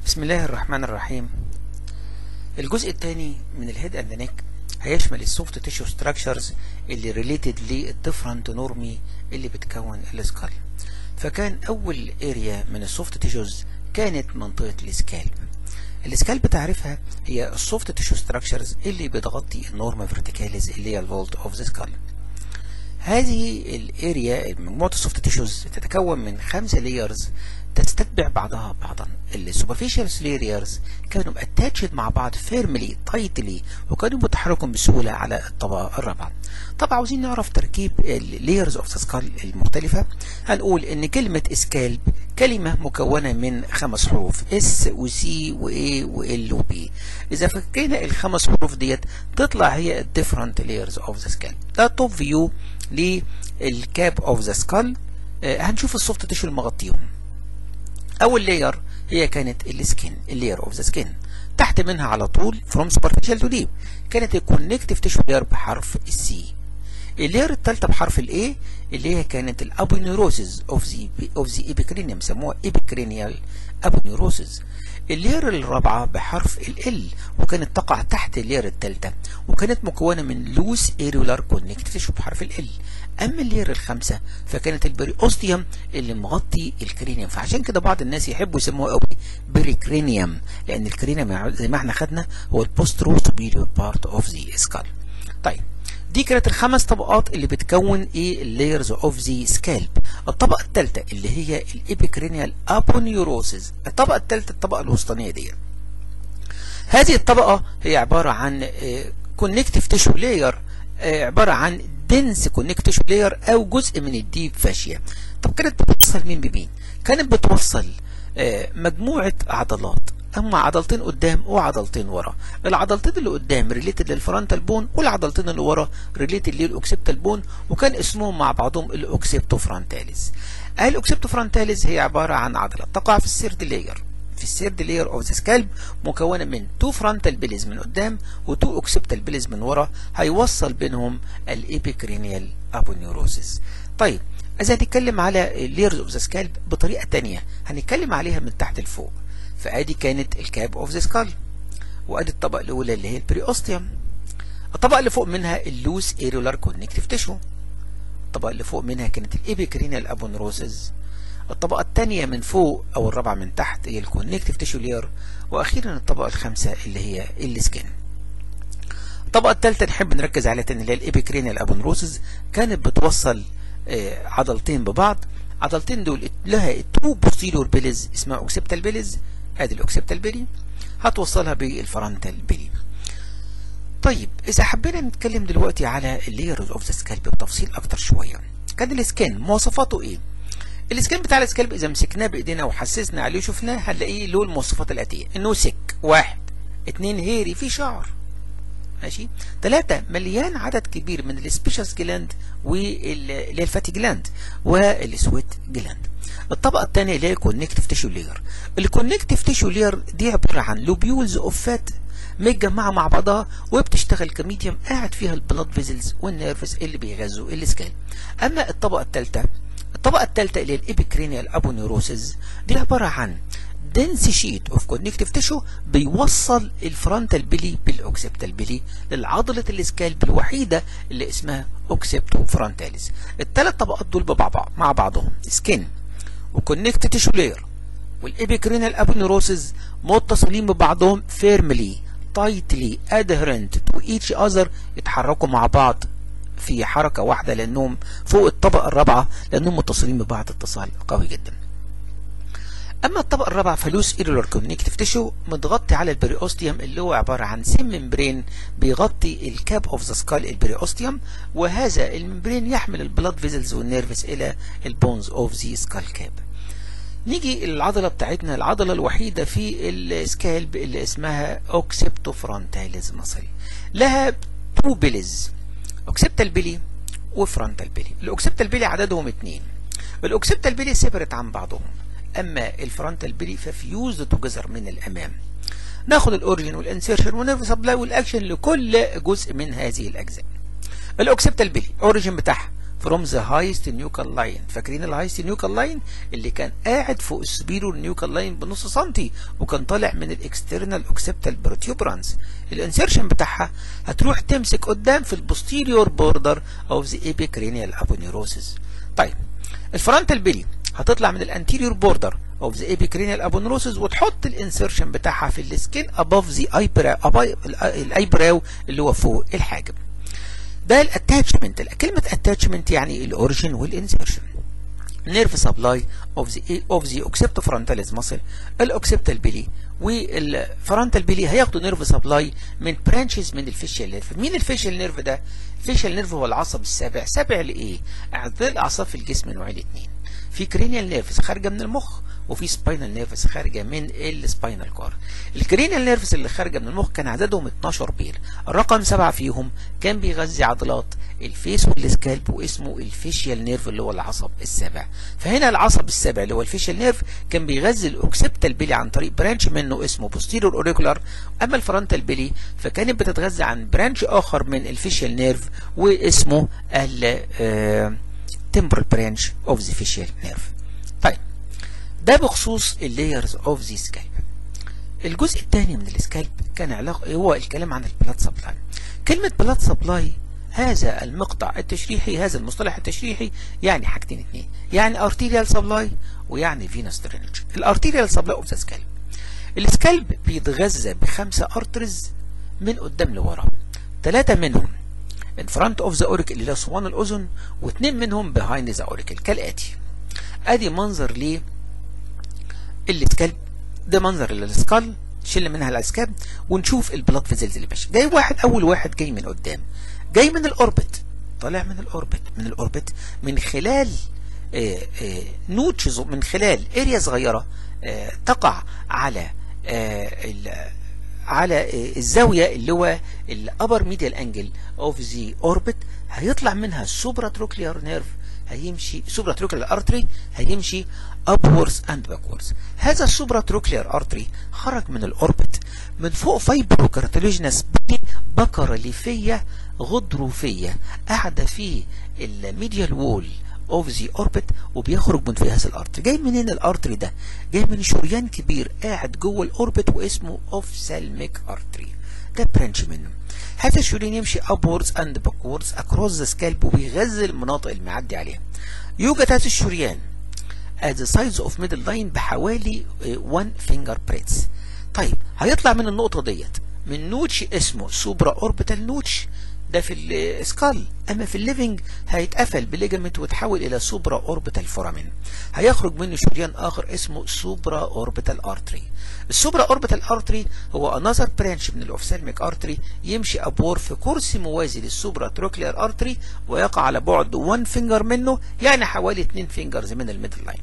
بسم الله الرحمن الرحيم الجزء الثاني من الهيد اند نيك هيشمل السوفت تيشو ستراكشرز اللي ريليتد للديفرنت نورمي اللي بتكون السكال فكان اول اريا من السوفت تيشوز كانت منطقة السكالب السكالب تعرفها هي السوفت تيشو ستراكشرز اللي بتغطي النورما فيرتيكاليز اللي هي الفولت اوف ذا سكال هذه الاريا مجموعة السوفت تيشوز تتكون من خمسة لايرز تستتبع بعضها بعضا السوبرفيشال لايرز كانوا اتاتشد مع بعض فيرملي تايتلي وكانوا بيتحركوا بسهولة على الطبقة الرابعة طبعا عاوزين نعرف تركيب اللايرز اوف ذا سكال المختلفة هنقول ان كلمة سكالب كلمة مكونة من خمس حروف اس وسي واي وال وبي اذا فكينا الخمس حروف ديت تطلع هي الديفرنت لايرز اوف ذا سكال ده توب فيو للكاب اوف ذا سكال هنشوف السوفت تيشو المغطيهم اول لاير هي كانت السكين اللاير اوف ذا سكين تحت منها على طول فروم سوبرفيشال تو ديب كانت الكونكتيف تيشو لاير بحرف السي اللاير الثالثه بحرف الاي اللي هي كانت الابونيوروسيس اوف ذا اوف ذا ايبيكرينيوم سموها ايبيكرينيال ابونيوروسيس اللير الرابعة بحرف ال وكانت تقع تحت اللير الثالثة وكانت مكونة من لوس ايرولار كونكتيف تيشو بحرف ال اما اللير الخامسة فكانت البريوستيوم اللي مغطي الكرينيوم فعشان كده بعض الناس يحبوا يسموها قوي بريكرينيوم لان الكرينيوم زي ما احنا خدنا هو البوسترو سوبيريور بارت اوف ذا سكال طيب دي كانت الخمس طبقات اللي بتكون ايه اللايرز اوف ذا سكالب الطبقه الثالثه اللي هي الابيكرينيال ابونيوروسيس الطبقه الثالثه الطبقه الوسطانيه دي هذه الطبقه هي عباره عن كونكتيف تيشو لاير عباره عن دنس كونكتيف تيشو لاير او جزء من الديب فاشيا طب كانت بتوصل مين بمين كانت بتوصل مجموعه عضلات اما عضلتين قدام وعضلتين ورا العضلتين اللي قدام ريليتد للفرونتال بون والعضلتين اللي ورا ريليتد للاوكسيبتال بون وكان اسمهم مع بعضهم الاوكسيبتو فرونتاليز الاوكسيبتو فرونتاليز هي عباره عن عضله تقع في السيرد لاير في السيرد لاير اوف ذا سكالب مكونه من تو فرونتال بيليز من قدام وتو اوكسيبتال بيليز من ورا هيوصل بينهم الابيكرينيال ابونيوروسيس طيب اذا هنتكلم على لايرز اوف ذا سكالب بطريقه ثانيه هنتكلم عليها من تحت لفوق فادي كانت الكاب اوف ذا سكال وادي الطبقه الاولى اللي هي البريوستيوم الطبقه اللي فوق منها اللوس ايرولار كونكتيف تيشو الطبقه اللي فوق منها كانت الابيكرينال ابونروسز الطبقه الثانيه من فوق او الرابعه من تحت هي الكونكتيف تيشو لير واخيرا الطبقه الخامسه اللي هي السكين الطبقه الثالثه نحب نركز عليها تاني اللي هي الابيكرينال ابونروسز كانت بتوصل آه عضلتين ببعض عضلتين دول لها تو بوستيريور بيليز اسمها اوكسيبتال بيليز ادي الاوكسيبتال بيلي هتوصلها بالفرونتال بيلي طيب اذا حبينا نتكلم دلوقتي على اللايرز اوف ذا سكالب بتفصيل اكتر شويه كان السكان مواصفاته ايه السكان بتاع السكالب اذا مسكناه بايدينا وحسسنا عليه وشفناه هنلاقيه له المواصفات الاتيه انه سك واحد اتنين هيري فيه شعر ماشي ثلاثة مليان عدد كبير من السبيشس جلاند واللي هي الفاتي جلاند والسويت جلاند الطبقة الثانية اللي هي كونكتيف تيشو لير الكونكتيف تيشو لير دي عبارة عن لوبيولز اوف فات متجمعة مع بعضها وبتشتغل كميديوم قاعد فيها البلاد فيزلز والنيرفز اللي بيغذوا السكال اما الطبقة الثالثة الطبقة الثالثة اللي هي الابيكرينيال ابونيوروسيس دي عبارة عن دنس شيت اوف كونكتيف تيشو بيوصل الفرونتال بيلي بالاوكسيبتال بيلي للعضله السكالب الوحيده اللي اسمها اوكسيبتو فرونتاليز الثلاث طبقات دول مع بعضهم سكين وكونكت تيشو لاير والابيكرينال ابونيروسيس متصلين ببعضهم فيرملي تايتلي ادهرنت تو ايتش اذر يتحركوا مع بعض في حركه واحده لانهم فوق الطبقه الرابعه لانهم متصلين ببعض اتصال قوي جدا اما الطبقه الرابعه فلوس ايرولار كونكتيف تيشو متغطي على البريوستيوم اللي هو عباره عن سيم ممبرين بيغطي الكاب اوف ذا سكال البريوستيوم وهذا الممبرين يحمل البلاد فيزلز والنيرفز الى البونز اوف ذا سكال كاب نيجي العضله بتاعتنا العضله الوحيده في السكالب اللي اسمها اوكسيبتو فرونتاليز مصري لها تو بيليز اوكسيبتال بيلي وفرونتال بيلي الاوكسيبتال بيلي عددهم اثنين الاوكسيبتال بيلي سيبرت عن بعضهم اما الفرونتال بيلي ففيوزد توجذر من الامام ناخد الاوريجن والانسيرشن والنيرف سبلاي والاكشن لكل جزء من هذه الاجزاء الاوكسيبتال بيلي اوريجن بتاعها from the highest nuchal line فاكرين الهايست nuchal line اللي كان قاعد فوق السبيرو nuchal line بنص سنتي وكان طالع من الاكسترنال اوكسبتال بروتيوبرانس الانسيرشن بتاعها هتروح تمسك قدام في البوستيريور بوردر اوف ذا ايبيكرينيال ابونيروسيس طيب الفرونتال بيلي هتطلع من الانتيريور بوردر اوف ذا ايبيكرينيال ابونيروسيس وتحط الانسيرشن بتاعها في السكين اباف ذا الايبراو اللي هو فوق الحاجب ده الاتاتشمنت كلمه اتاتشمنت يعني الاوريجن والانسيرشن نيرف سبلاي اوف ذا اوف ذا اوكسيبتو فرونتاليز ماسل الاوكسيبتال بيلي والفرونتال بيلي هياخدوا نيرف سبلاي من برانشز من الفيشيال نيرف مين الفيشيال نيرف ده الفيشيال نيرف هو العصب السابع سابع لايه اعضاء الاعصاب في الجسم نوعين الاثنين في كرينيال نيرفز خارجه من المخ وفي سباينال نيرفز خارجه من السباينال كور الكرينيال نيرفز اللي خارجه من المخ كان عددهم 12 بير الرقم سبعة فيهم كان بيغذي عضلات الفيس والسكالب واسمه الفيشيال نيرف اللي هو العصب السابع فهنا العصب السابع اللي هو الفيشيال نيرف كان بيغذي الاوكسبتال بيلي عن طريق برانش منه اسمه بوستيريور اوريكولار اما الفرونتال بيلي فكانت بتتغذى عن برانش اخر من الفيشيال نيرف واسمه ال temporal branch of the facial nerve طيب ده بخصوص اللايرز اوف ذا سكالب الجزء الثاني من السكالب كان علاقه هو الكلام عن البلاد سبلاي كلمه بلاد سبلاي هذا المقطع التشريحي هذا المصطلح التشريحي يعني حاجتين اثنين يعني ارتيريال سبلاي ويعني فينوس درينج الارتيريال سبلاي اوف ذا سكالب السكالب بيتغذى بخمسه ارترز من قدام لورا ثلاثه منهم in front of the auricle اللي هي صوان الأذن واثنين منهم behind the auricle كالآتي ادي منظر ل السكالب ده منظر للسكال شل منها الاسكاب ونشوف البلاد فيزلز اللي ماشي جاي واحد اول واحد جاي من قدام جاي من الاوربت طالع من الاوربت من الاوربت من خلال آآ آآ نوتشز من خلال اريا صغيره تقع على على الزاوية اللي هو الابر ميديال انجل اوف ذا اوربت هيطلع منها السوبرا تروكليار نيرف هيمشي سوبرا تروكليار ارتري هيمشي upwards and backwards هذا السوبرا تروكليار ارتري خرج من الاوربت من فوق فايبرو كارتلوجينس بكرة ليفية غضروفية قاعدة في الميديال وول اوف ذا اوربت وبيخرج من في هذا الارتري جاي منين الارتري ده جاي من شريان كبير قاعد جوه الاوربت واسمه اوفسالميك ارتري ده برانش منه هذا الشريان يمشي upwards and backwards across the scalp وبيغذي المناطق اللي معدي عليها يوجد هذا الشريان at the size of middle line بحوالي 1 finger breadth طيب هيطلع من النقطة ديت من نوتش اسمه سوبرا اوربيتال نوتش ده في السكال اما في الليفنج هيتقفل بليجمنت وتحول الى سوبرا اوربيتال فورامين هيخرج منه شريان اخر اسمه سوبرا اوربيتال ارتري السوبرا اوربيتال ارتري هو انذر برانش من الاوفسالميك ارتري يمشي ابور في كرسي موازي للسوبرا تروكلير ارتري ويقع على بعد 1 فينجر منه يعني حوالي 2 فينجرز من الميدل لاين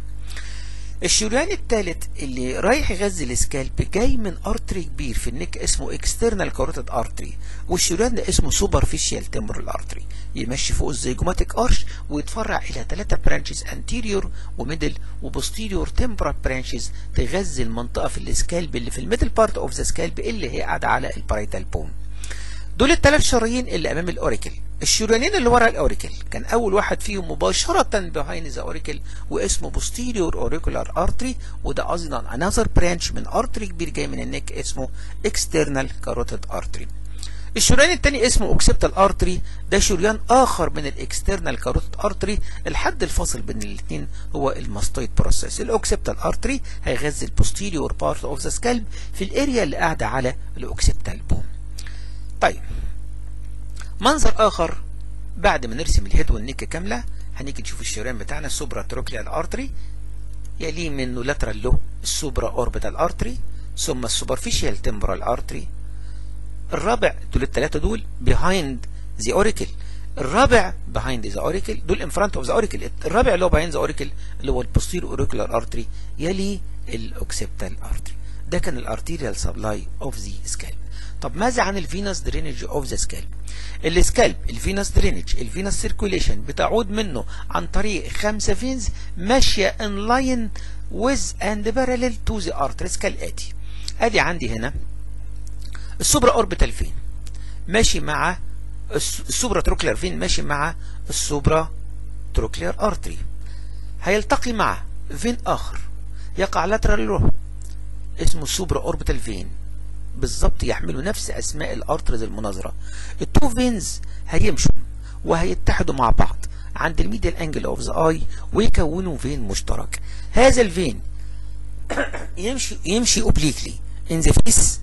الشريان الثالث اللي رايح يغذي السكالب جاي من ارتري كبير في النك اسمه اكسترنال كاروتيد ارتري والشريان ده اسمه سوبرفيشال تمبرال ارتري يمشي فوق الزيجوماتيك ارش ويتفرع الى ثلاثة برانشز انتيريور وميدل وبوستيريور تمبرال برانشز تغذي المنطقه في السكالب اللي في الميدل بارت اوف ذا سكالب اللي هي قاعده على البارايتال بون دول الثلاث شرايين اللي امام الاوريكل الشريانين اللي ورا الاوريكل كان اول واحد فيهم مباشره بهايند ذا اوريكل واسمه posterior auricular artery وده ايضا another branch من ارتري كبير جاي من النك اسمه external carotid artery الشريان الثاني اسمه اوكسيبتال ارتري ده شريان اخر من الاكسترنال كاروتيد ارتري الحد الفاصل بين الاثنين هو الماستويد بروسيس الاوكسيبتال ارتري هيغذي البوستيريور بارت اوف ذا سكالب في الاريا اللي قاعده على الاوكسيبتال بون طيب منظر اخر بعد ما نرسم الهيد والنيك كامله هنيجي نشوف الشريان بتاعنا السوبرا تروكليال ارتري يليه منه لاترال له السوبرا اوربيتال ارتري ثم السوبرفيشال تمبرال ارتري الرابع دول الثلاثه دول behind the auricle الرابع behind the auricle دول in front of the auricle الرابع اللي هو behind the auricle اللي هو البوستير auricular artery يلي الاوكسيبتال artery ده كان الارتيريال سبلاي اوف ذا سكالب طب ماذا عن الفينوس درينج اوف ذا سكالب السكالب الفينوس درينج الفينوس سيركوليشن بتعود منه عن طريق خمسه فينز ماشيه ان لاين ويز اند باراليل تو ذا ارتريز كالاتي ادي عندي هنا السوبرا اوربيتال فين ماشي مع السوبرا تروكلر فين ماشي مع السوبرا تروكلير ارتري هيلتقي مع فين اخر يقع لاترال له اسمه السوبرا اوربيتال فين بالظبط يحملوا نفس اسماء الارترز المناظره التو فينز هيمشوا وهيتحدوا مع بعض عند الميديال انجل اوف ذا اي ويكونوا فين مشترك هذا الفين يمشي يمشي اوبليكلي ان ذا فيس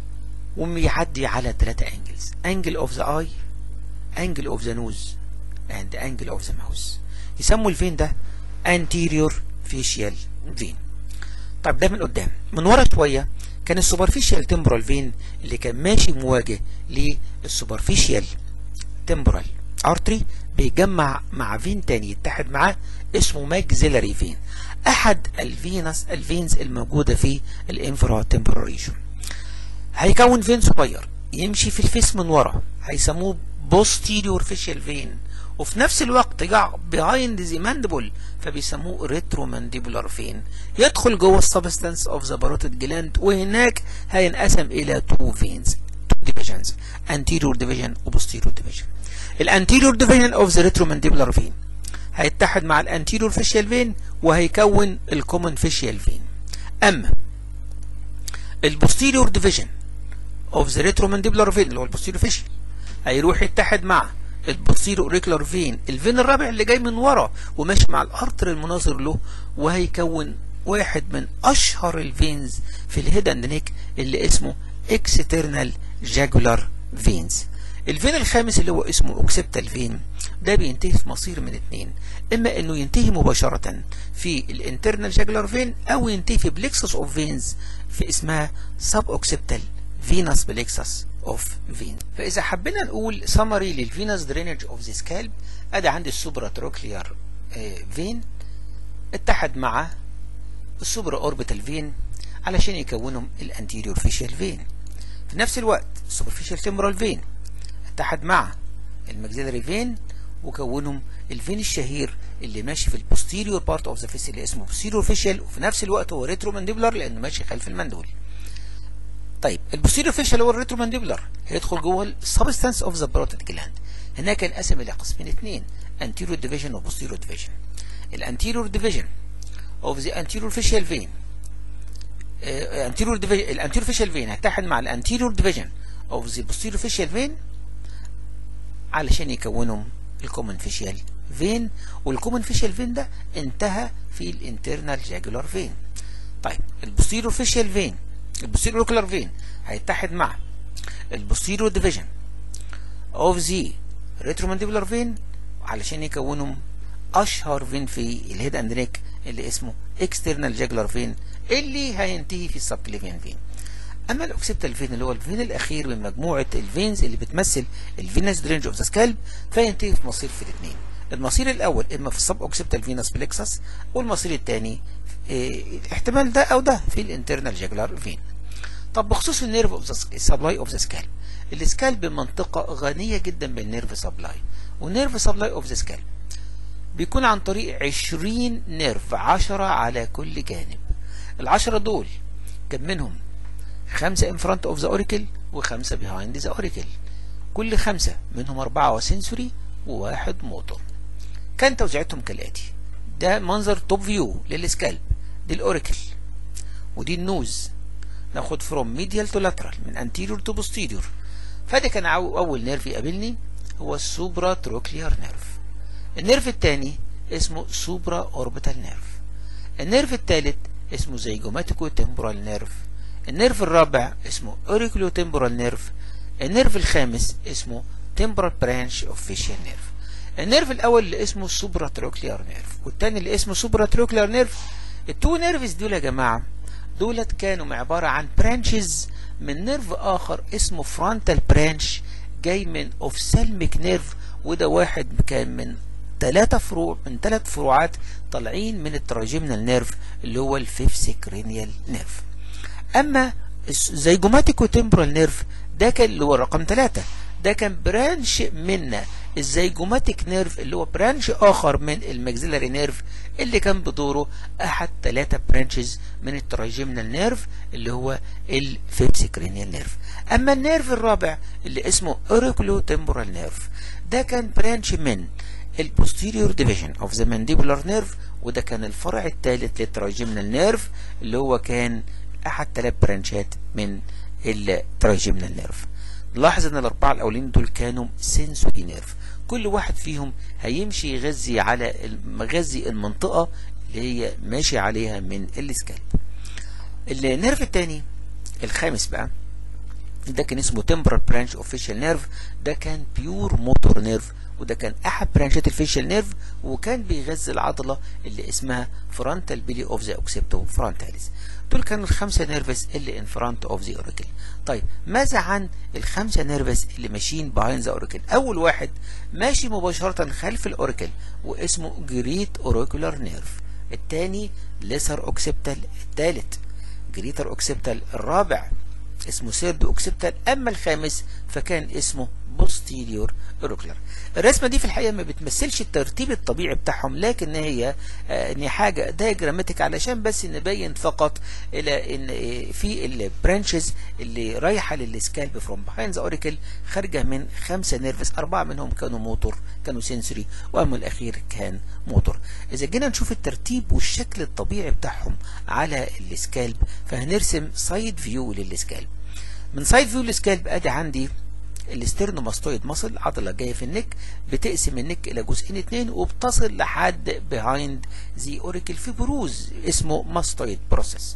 ويعدي على ثلاثة انجلز انجل اوف ذا اي انجل اوف ذا نوز اند انجل اوف ذا ماوس يسموا الفين ده anterior facial vein طيب ده من قدام من ورا شويه كان السوبرفيشال تمبرال فين اللي كان ماشي مواجه للسوبرفيشال تمبرال ارتري بيجمع مع فين تاني يتحد معاه اسمه ماكسيلاري فين احد الفينس الفينز الموجوده في الانفرا تمبرال ريجون هيكون فين صغير يمشي في الفيس من ورا هيسموه posterior facial vein وفي نفس الوقت يقع behind the mandible فبيسموه retromandibular vein يدخل جوه السبستانس اوف ذا باروتيد جلاند وهناك هينقسم الى two veins two divisions anterior division و posterior division الانتيريور division of the retromandibular vein هيتحد مع الانتيريور facial vein وهيكون الكومن facial vein اما البوستيريور division of the retromandibular vein اللي هو البوستيريور facial هيروح يتحد مع البوستيرو اوريكولار فين الفين الرابع اللي جاي من ورا وماشي مع الارتر المناظر له وهيكون واحد من اشهر الفينز في الهيد اند نيك اللي اسمه اكسترنال جاجولار فينز الفين الخامس اللي هو اسمه اوكسبتال فين ده بينتهي في مصير من اتنين اما انه ينتهي مباشرة في الانترنال جاجولار فين او ينتهي في بليكسس اوف فينز في اسمها سب اوكسبتال فينس بليكسس اوف فين فاذا حبينا نقول سمري للفينس درينج اوف ذا سكالب ادي عندي السوبرا تروكليار فين اتحد مع السوبرا اوربيتال فين علشان يكونهم الانتيريور فيشال فين في نفس الوقت السوبرفيشال تمبرال فين اتحد مع الماكسيلاري فين وكونهم الفين الشهير اللي ماشي في البوستيريور بارت اوف ذا فيس اللي اسمه بوستيريور فيشال وفي نفس الوقت هو ريترو مانديبولار لانه ماشي خلف المندول طيب البوستيريور فيشال هو الريترو مانديبولار هيدخل جوه السبستانس اوف ذا بروتيد جلاند هناك انقسم الى قسمين اثنين anterior division و posterior division الانتيريور division of the anterior facial vein anterior division الانتيريور facial vein هيتحد مع الانتيريور division of the posterior facial vein علشان يكونوا الكومن فيشيال فين والكومن فيشيال فين ده انتهى في الانترنال جاجولار فين طيب البوستيريور فيشيال فين البوستيريور اوكولار فين هيتحد مع البوستيريور ديفيجن اوف ذا ريترومانديبولار فين علشان يكونوا اشهر فين في الهيد اند نيك اللي اسمه اكسترنال جاجولار فين اللي هينتهي في السبكليفيان فين اما الاوكسيبتال فين اللي هو الفين الاخير من مجموعه الفينز اللي بتمثل الفينس درينج اوف ذا سكالب فينتهي في مصير في الاثنين المصير الاول اما في السب اوكسيبتال فينس بلكسس والمصير الثاني إيه احتمال ده او ده في الانترنال جاجولار فين طب بخصوص النيرف اوف ذا سبلاي اوف ذا سكالب السكالب منطقه غنيه جدا بالنيرف سبلاي والنيرف سبلاي اوف ذا سكالب بيكون عن طريق 20 نيرف 10 على كل جانب العشرة دول كم منهم خمسة in front of the auricle وخمسة behind the auricle كل خمسة منهم أربعة سنسوري وواحد موتور كان توزيعتهم كالآتي ده منظر توب فيو للسكالب دي الأوريكل ودي النوز ناخد فروم ميديال تو لاترال من انتيريور تو بوستيريور فده كان أول نيرف يقابلني هو السوبرا تروكليار نيرف النيرف الثاني اسمه سوبرا اوربيتال نيرف النيرف الثالث اسمه زيجوماتيكو تمبورال نيرف النيرف الرابع اسمه اوريكولو تمبورال نيرف النيرف الخامس اسمه تمبورال برانش اوف فيشيال نيرف النيرف الاول اللي اسمه سوبرا تروكليار نيرف والثاني اللي اسمه سوبرا تروكليار نيرف التو نيرفز دول يا جماعه دولت كانوا عباره عن برانشز من نيرف اخر اسمه فرونتال برانش جاي من اوفسالميك نيرف وده واحد كان من ثلاثة فروع من ثلاث فروعات طالعين من التراجيمنال نيرف اللي هو الفيفسيك رينيال نيرف اما الزيجوماتيكو تمبرال نيرف ده كان اللي هو رقم ثلاثة ده كان برانش من الزيجوماتيك نيرف اللي هو برانش اخر من الماكسيلاري نيرف اللي كان بدوره احد ثلاثة برانشز من التراجيمنال نيرف اللي هو الفيبسيك رينيال نيرف اما النيرف الرابع اللي اسمه اوريكولو تمبرال نيرف ده كان برانش من البوستيريور ديفيجن اوف ذا مانديبولار نيرف وده كان الفرع الثالث للترايجيمنال نيرف اللي هو كان احد ثلاث برانشات من الترايجيمنال نيرف لاحظ ان الاربعه الاولين دول كانوا سنسوري نيرف كل واحد فيهم هيمشي يغذي على مغذي المنطقه اللي هي ماشي عليها من السكالب النيرف الثاني الخامس بقى ده كان اسمه temporal branch of facial nerve ده كان بيور موتور نيرف وده كان احد برانشات الفيشال نيرف وكان بيغذي العضله اللي اسمها فرونتال بيلي اوف ذا اوكسيبتو فرونتاليس دول كانوا الخمسه نيرفز اللي ان فرونت اوف ذا اوريكل طيب ماذا عن الخمسه نيرفز اللي ماشيين بهايند ذا اوريكل اول واحد ماشي مباشره خلف الاوريكل واسمه جريت اوريكولار نيرف الثاني ليسر اوكسيبتال الثالث جريتر اوكسيبتال الرابع اسمه سيرد اوكسيبتال اما الخامس فكان اسمه بوستيريور اوريكولار الرسمه دي في الحقيقه ما بتمثلش الترتيب الطبيعي بتاعهم لكن هي آه ان حاجه دايجراماتيك علشان بس نبين فقط الى ان آه في البرانشز اللي رايحه للسكالب فروم بيهايند ذا اوريكل خارجه من خمسه نيرفز اربعه منهم كانوا موتور كانوا سنسوري واما الاخير كان موتور اذا جينا نشوف الترتيب والشكل الطبيعي بتاعهم على السكالب فهنرسم سايد فيو للسكالب من سايد فيو للسكالب ادي عندي الاسترنوماستويد ماسل عضلة جاية في النك بتقسم النك إلى جزئين اتنين وبتصل لحد behind the auricle في بروز اسمه ماستويد بروسيس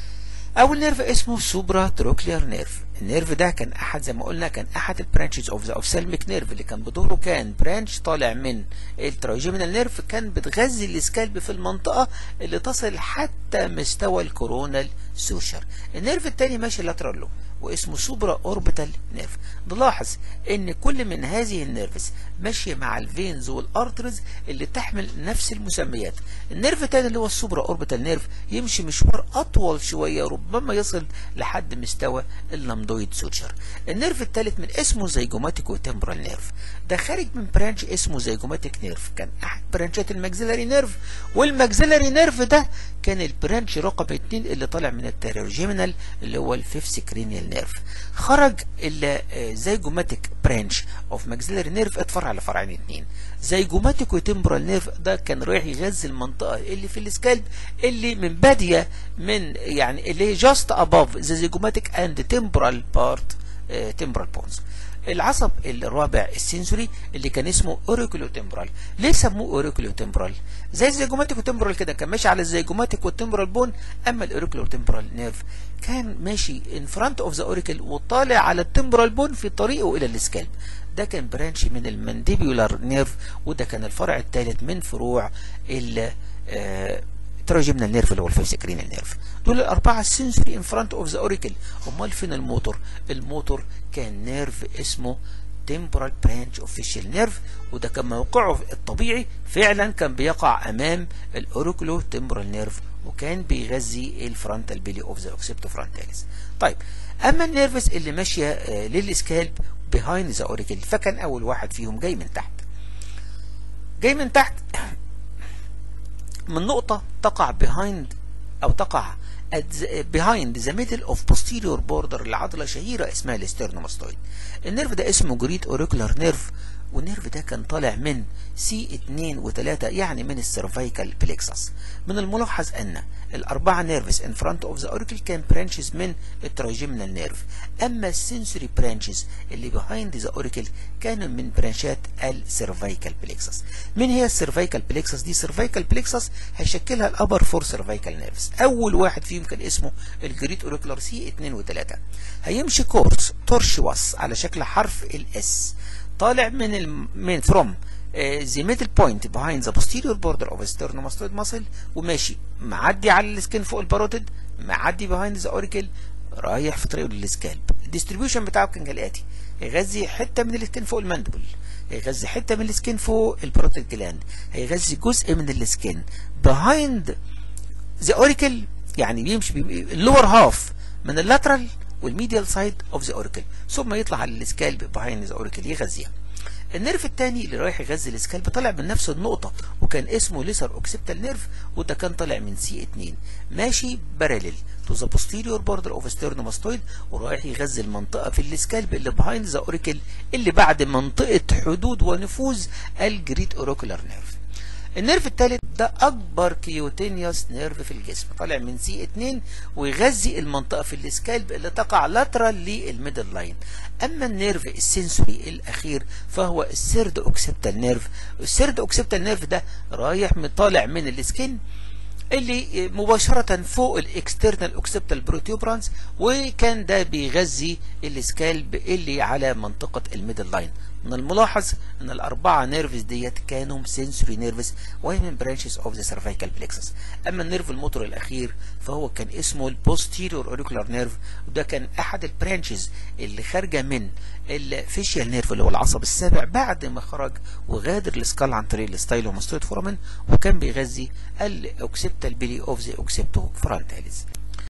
أول نيرف اسمه سوبرا تروكلير نيرف النيرف ده كان أحد زي ما قلنا كان أحد البرانشز أوف ذا أوفسالميك نيرف اللي كان بدوره كان برانش طالع من الترايجيمينال نيرف كان بتغذي السكالب في المنطقة اللي تصل حتى مستوى الكورونال سوشر النيرف التاني ماشي لاترال له واسمه سوبرا اوربيتال نيرف نلاحظ ان كل من هذه النيرفز ماشيه مع الفينز والارترز اللي تحمل نفس المسميات النيرف الثاني اللي هو السوبرا اوربيتال نيرف يمشي مشوار اطول شويه ربما يصل لحد مستوى اللامدويد سوتشر النيرف الثالث من اسمه زيجوماتيك وتمبرال نيرف ده خارج من برانش اسمه زيجوماتيك نيرف كان احد برانشات الماكسيلاري نيرف والماكسيلاري نيرف ده كان البرانش رقم 2 اللي طالع من التيروجيمينال اللي هو الفيفث كرينيال نيرف خرج الزيجوماتيك برانش اوف ماكسيلاري نيرف اتفرع لفرعين اتنين زيجوماتيك وتمبرال نيرف ده كان رايح يغذي المنطقه اللي في السكالب اللي من باديه من يعني اللي هي جاست اباف ذا زيجوماتيك اند تمبرال بارت تمبرال بونز العصب الرابع السنسوري اللي كان اسمه اوريكولو تمبرال ليه سموه اوريكولو تمبرال زي الزيجوماتيك وتمبرال كده كان ماشي على الزيجوماتيك والتمبرال بون اما الاوريكولو تمبرال نيرف كان ماشي ان فرونت اوف ذا اوريكل وطالع على التمبرال بون في طريقه الى السكالب ده كان برانش من المانديبيولار نيرف وده كان الفرع الثالث من فروع ال تراجمنا النيرف اللي هو الفيسكرينال نيرف دول الأربعة السنسوري ان فرونت اوف ذا اوريكل امال فين الموتور الموتور كان نيرف اسمه temporal branch of facial nerve وده كان موقعه الطبيعي فعلا كان بيقع امام الاوريكولو تمبرال نيرف وكان بيغذي الفرونتال بيلي اوف ذا اوكسيبتو فرونتاليس طيب اما النيرفز اللي ماشيه آه للسكالب بيهايند ذا اوريكل فكان اول واحد فيهم جاي من تحت جاي من تحت من نقطة تقع behind أو تقع behind the middle of posterior border لعضلة شهيرة اسمها الاسترنوماستويد النيرف ده اسمه جريت اوريكولار نيرف والنيرف ده كان طالع من سي 2 و3 يعني من السيرفايكال بليكسس من الملاحظ ان الاربعه نيرفز ان فرونت اوف ذا اوريكل كان برانشز من الترايجيمنال نيرف اما السنسوري برانشز اللي بيهايند ذا اوريكل كانوا من برانشات السيرفايكال بليكسس من هي السيرفايكال بليكسس دي سيرفايكال بليكسس هيشكلها الابر فور سيرفايكال نيرفز اول واحد فيهم كان اسمه الجريت اوريكولار سي 2 و3 هيمشي كورس تورشواس على شكل حرف الاس طالع من ال من from uh, the middle point behind the posterior border of sternomastoid muscle وماشي معدي على السكين فوق الباروتيد معدي behind the auricle رايح في طريقه للسكالب الديستريبيوشن بتاعه كان كالاتي هيغذي حته من السكين فوق الماندبل هيغذي حته من السكين فوق الباروتيد جلاند هيغذي جزء من السكين behind the auricle يعني بيمشي اللور هاف من اللاترال والميديال سايد اوف ذا اوريكل ثم يطلع على السكالب بهايند ذا اوريكل يغذيها النيرف الثاني اللي رايح يغذي السكالب طلع من نفس النقطة وكان اسمه ليسر اوكسيبتال نيرف وده كان طالع من سي 2 ماشي باراليل تو ذا posterior border اوف ستيرنوماستويد ورايح يغذي المنطقة في السكالب اللي بهايند ذا اوريكل اللي بعد منطقة حدود ونفوذ الجريد اوريكولار نيرف النيرف الثالث ده اكبر كيوتينيوس نيرف في الجسم طالع من سي 2 ويغذي المنطقه في السكالب اللي تقع لاترال للميدل لاين اما النيرف السنسوري الاخير فهو السيرد اوكسيبتال نيرف السيرد اوكسيبتال نيرف ده رايح طالع من السكين اللي مباشرة فوق الاكسترنال اوكسيبتال بروتيوبرانس وكان ده بيغذي السكالب اللي على منطقة الميدل لاين من الملاحظ ان الاربعة نيرفز ديت كانوا سنسوري نيرفز وهي من برانشز اوف ذا سيرفيكال بلكسس اما النيرف الموتور الاخير فهو كان اسمه البوستيريور اوريكولار نيرف وده كان احد البرانشز اللي خارجه من الفيشيال نيرف اللي هو العصب السابع بعد ما خرج وغادر السكال عن طريق الستايلوماستويد فورامين وكان بيغذي الاوكسيبتال بيلي اوف ذا اوكسيبتو فرونتاليز